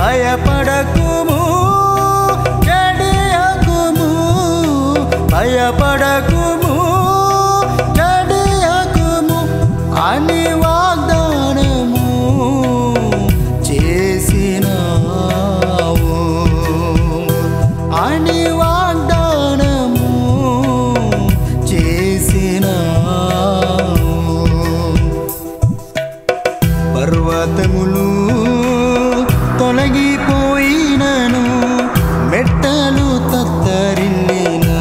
భయపడకుము చెడియకుము భయపడకుము చెడియకుము అని వాగ్దానము చేసినావు అని వాగ్దానము చేసినావు పర్వతములు తొలగిపోయినను మెట్టలు తత్తరిల్లినా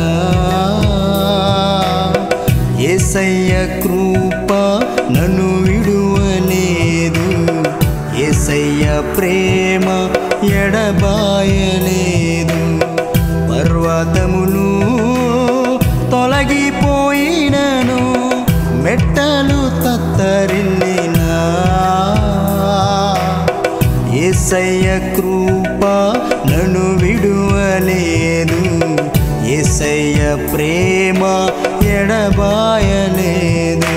ఏసయ్య కృప నన్ను విడువలేదు ఏసయ్య ప్రేమ ఎడబాయలేదు పర్వతములు తొలగిపోయినను మెట్టలు తత్తరిల్లినా ఏసయ్య కృప నన్ను విడువలేదు ఏసయ్య ప్రేమ ఎడబాయలేదు